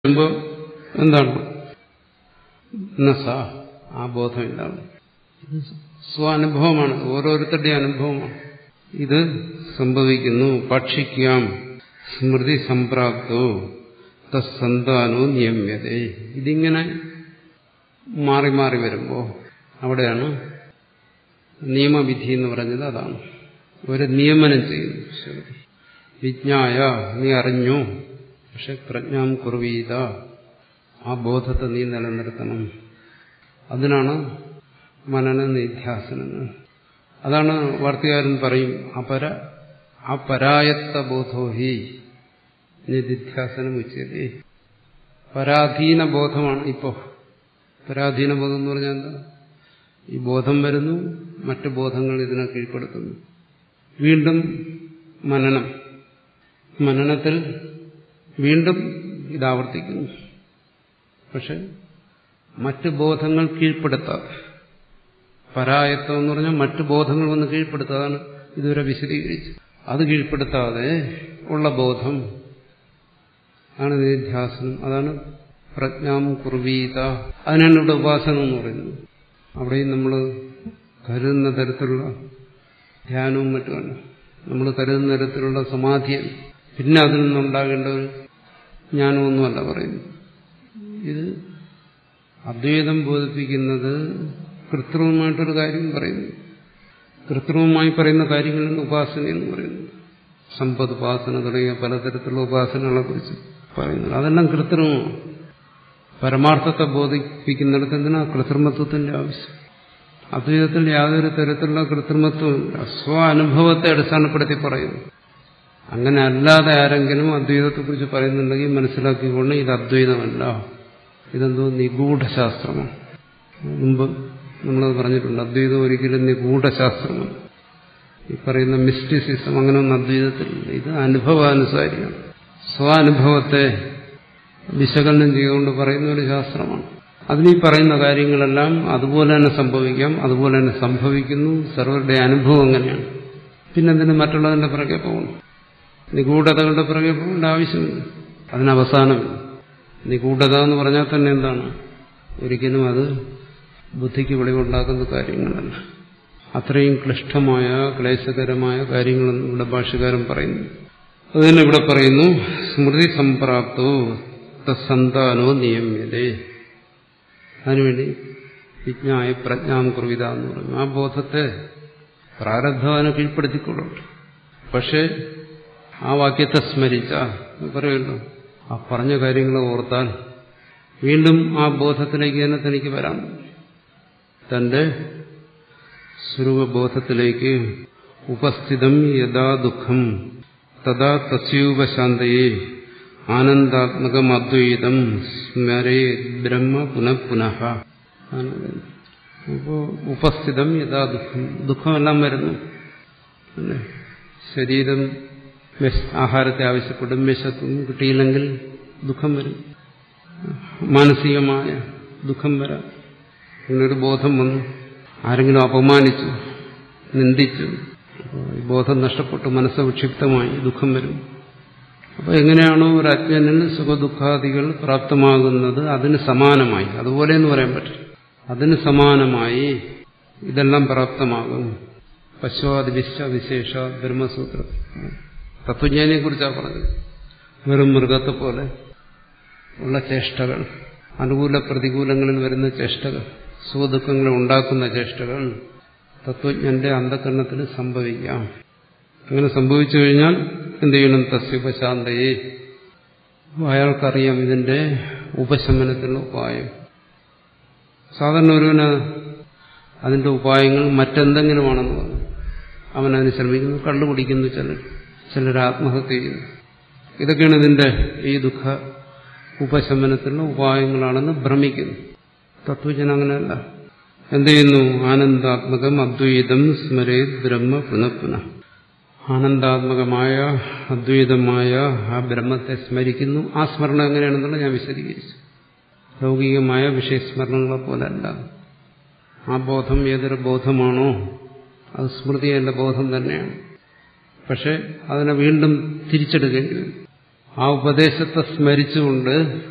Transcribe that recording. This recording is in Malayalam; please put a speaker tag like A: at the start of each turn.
A: വരുമ്പോ എന്താണ് നസ ആ ബോധം എന്താണ് സ്വാനുഭവമാണ് ഓരോരുത്തരുടെയും അനുഭവമാണ് ഇത് സംഭവിക്കുന്നു ഭക്ഷിക്കാം സ്മൃതി സംപ്രാപ്തോ തസ്സന്താനോ നിയമ്യതേ ഇതിങ്ങനെ മാറി മാറി വരുമ്പോ അവിടെയാണ് നിയമവിധി എന്ന് പറഞ്ഞത് അതാണ് ഒരു നിയമനം ചെയ്യുന്നു ശ്രുതി വിജ്ഞായ നീ അറിഞ്ഞു പക്ഷെ പ്രജ്ഞാം കുർവീത ആ ബോധത്തെ നീ നിലനിർത്തണം അതിനാണ് മനന നിധ്യാസനങ്ങൾ അതാണ് വാർത്തകാരൻ പറയും അപര അപരായത്ത ബോധോ ഹി നിധ്യാസനം ഉച്ചതേ പരാധീന ബോധമാണ് ഇപ്പോ പരാധീന ബോധം എന്ന് പറഞ്ഞാൽ എന്താ ഈ ബോധം വരുന്നു മറ്റു ബോധങ്ങൾ ഇതിനെ കീഴ്പ്പെടുത്തുന്നു വീണ്ടും മനനം മനനത്തിൽ വീണ്ടും ഇതാവർത്തിക്കുന്നു പക്ഷെ മറ്റ് ബോധങ്ങൾ കീഴ്പ്പെടുത്താതെ പരായത്വം എന്ന് പറഞ്ഞാൽ മറ്റു ബോധങ്ങൾ വന്ന് കീഴ്പ്പെടുത്താതാണ് ഇതുവരെ വിശദീകരിച്ച് അത് കീഴ്പ്പെടുത്താതെ ഉള്ള ബോധം ആണ് നിധ്യാസനം അതാണ് പ്രജ്ഞാം കുർവീത അതിനാണ് ഇവിടെ ഉപാസന എന്ന് പറയുന്നത് അവിടെയും നമ്മൾ കരുതുന്ന തരത്തിലുള്ള ധ്യാനവും മറ്റുമല്ല നമ്മൾ കരുതുന്ന തരത്തിലുള്ള സമാധിയാണ് പിന്നെ അതിൽ നിന്നുണ്ടാകേണ്ട ഒരു ജ്ഞാനമൊന്നുമല്ല പറയുന്നു ഇത് അദ്വൈതം ബോധിപ്പിക്കുന്നത് കൃത്രിമമായിട്ടൊരു കാര്യം പറയുന്നു കൃത്രിമമായി പറയുന്ന കാര്യങ്ങളാണ് ഉപാസന എന്ന് പറയുന്നത് സമ്പദ് ഉപാസന തുടങ്ങിയ പലതരത്തിലുള്ള ഉപാസനകളെ കുറിച്ച് പറയുന്നത് അതെല്ലാം കൃത്രിമമാണ് പരമാർത്ഥത്തെ ബോധിപ്പിക്കുന്നിടത്ത് എന്തിനാ കൃത്രിമത്വത്തിന്റെ ആവശ്യം അദ്വൈതത്തിൽ യാതൊരു തരത്തിലുള്ള കൃത്രിമത്വമില്ല സ്വ അനുഭവത്തെ അടിസ്ഥാനപ്പെടുത്തി പറയുന്നു അങ്ങനെ അല്ലാതെ ആരെങ്കിലും അദ്വൈതത്തെക്കുറിച്ച് പറയുന്നുണ്ടെങ്കിൽ മനസ്സിലാക്കിക്കൊണ്ട് ഇത് അദ്വൈതമല്ല ഇതെന്തോ നിഗൂഢശാസ്ത്രമാണ് മുമ്പ് നമ്മളത് പറഞ്ഞിട്ടുണ്ട് അദ്വൈതം ഒരിക്കലും നിഗൂഢശാസ്ത്രമാണ് ഈ പറയുന്ന മിസ്റ്റിസിസം അങ്ങനെയൊന്നും അദ്വൈതത്തിലില്ല ഇത് അനുഭവാനുസാരിയാണ് സ്വാനുഭവത്തെ വിശകലനം ചെയ്തുകൊണ്ട് പറയുന്ന ഒരു ശാസ്ത്രമാണ് അതിനീ പറയുന്ന കാര്യങ്ങളെല്ലാം അതുപോലെ തന്നെ സംഭവിക്കാം അതുപോലെ തന്നെ സംഭവിക്കുന്നു സർവരുടെ അനുഭവം അങ്ങനെയാണ് പിന്നെന്തിന് മറ്റുള്ളതിന്റെ പിറകെ പോകുന്നു നിഗൂഢതകളുടെ പിറകെ പോകേണ്ട ആവശ്യമില്ല അതിനവസാനമില്ല നിഗൂഢത എന്ന് പറഞ്ഞാൽ തന്നെ എന്താണ് ഒരിക്കലും അത് ബുദ്ധിക്ക് വെളിവുണ്ടാക്കുന്ന കാര്യങ്ങളല്ല അത്രയും ക്ലിഷ്ടമായ ക്ലേശകരമായ കാര്യങ്ങളൊന്നും ഇവിടെ ഭാഷകാരൻ പറയുന്നു അതുതന്നെ ഇവിടെ പറയുന്നു സ്മൃതി സംപ്രാപ്തോ തസന്താനോ നിയമ്യതേ അതിനുവേണ്ടി വിജ്ഞായ പ്രജ്ഞാം കുർവിത എന്ന് പറഞ്ഞു ആ ബോധത്തെ പ്രാരബ്ധവാനെ കീഴ്പ്പെടുത്തിക്കൊള്ളുണ്ട് പക്ഷേ ആ വാക്യത്തെ സ്മരിച്ച പറയുമല്ലോ ആ പറഞ്ഞ കാര്യങ്ങൾ ഓർത്താൽ വീണ്ടും ആ ബോധത്തിലേക്ക് തന്നെ തനിക്ക് വരാം തന്റെ സ്വരൂപബോധത്തിലേക്ക് ഉപസ്ഥിതം യഥാ ദുഃഖം തഥാ തസ്യൂപശാന്തയെ ആനന്ദാത്മകം അദ്വൈതം സ്മരേ ബ്രഹ്മ പുനഃപുനഃ അപ്പോ ഉപസ്ഥിതം യഥാ ദുഃഖം ദുഃഖമെല്ലാം വരുന്നു അല്ലേ ശരീരം ആഹാരത്തെ ആവശ്യപ്പെടും വിശത്തും കിട്ടിയില്ലെങ്കിൽ ദുഃഖം വരും മാനസികമായ ദുഃഖം വരാം അങ്ങനൊരു ബോധം വന്നു ആരെങ്കിലും അപമാനിച്ചു നിന്ദിച്ചു ഈ ബോധം നഷ്ടപ്പെട്ടു മനസ്സ് വിക്ഷിപ്തമായി ദുഃഖം വരും അപ്പോൾ എങ്ങനെയാണോ ഒരു അജ്ഞനിൽ സുഖദുഃഖാദികൾ പ്രാപ്തമാകുന്നത് അതിന് സമാനമായി അതുപോലെ എന്ന് പറയാൻ പറ്റും അതിന് സമാനമായി ഇതെല്ലാം പ്രാപ്തമാകും പശ്വാദി വിശ്വവിശേഷ ബ്രഹ്മസൂത്ര തത്വജ്ഞാനിയെ കുറിച്ചാണ് പറഞ്ഞത് വെറും മൃഗത്തെ പോലെ ഉള്ള ചേഷ്ടകൾ അനുകൂല പ്രതികൂലങ്ങളിൽ വരുന്ന ചേഷ്ടകൾ സുഖദുഃഖങ്ങളെ ഉണ്ടാക്കുന്ന ചേഷ്ടകൾ തത്വജ്ഞന്റെ അന്ധകരണത്തിൽ സംഭവിക്കാം അങ്ങനെ സംഭവിച്ചു കഴിഞ്ഞാൽ എന്ത് ചെയ്യണം തസ്യുപശാന്തയെ അയാൾക്കറിയാം ഇതിന്റെ ഉപശമനത്തിനുള്ള ഉപായം സാധാരണ ഒരുവന് അതിന്റെ ഉപായങ്ങൾ മറ്റെന്തെങ്കിലുമാണെന്ന് പറഞ്ഞു അവൻ അതിന് ശ്രമിക്കുന്നു കള്ളു കുടിക്കുന്നു ചിലർ ചിലർ ആത്മഹത്യ ചെയ്യുന്നു ഇതൊക്കെയാണ് ഇതിന്റെ ഈ ദുഃഖ ഉപശമനത്തിനുള്ള ഉപായങ്ങളാണെന്ന് ഭ്രമിക്കുന്നു തത്വജന അങ്ങനെയല്ല എന്ത് ചെയ്യുന്നു ആനന്ദാത്മകം അദ്വൈതം സ്മരേ ബ്രഹ്മ പുനഃപുനഃ ആനന്ദാത്മകമായ അദ്വൈതമായ ആ ബ്രഹ്മത്തെ സ്മരിക്കുന്നു ആ സ്മരണം എങ്ങനെയാണെന്നുള്ളത് ഞാൻ വിശദീകരിച്ചു ലൗകികമായ വിഷയസ്മരണങ്ങളെ പോലല്ല ആ ബോധം ഏതൊരു ബോധമാണോ അത് സ്മൃതിയുടെ ബോധം തന്നെയാണ് പക്ഷെ അതിനെ വീണ്ടും തിരിച്ചെടുക്കേണ്ടി വരും ആ ഉപദേശത്തെ സ്മരിച്ചുകൊണ്ട്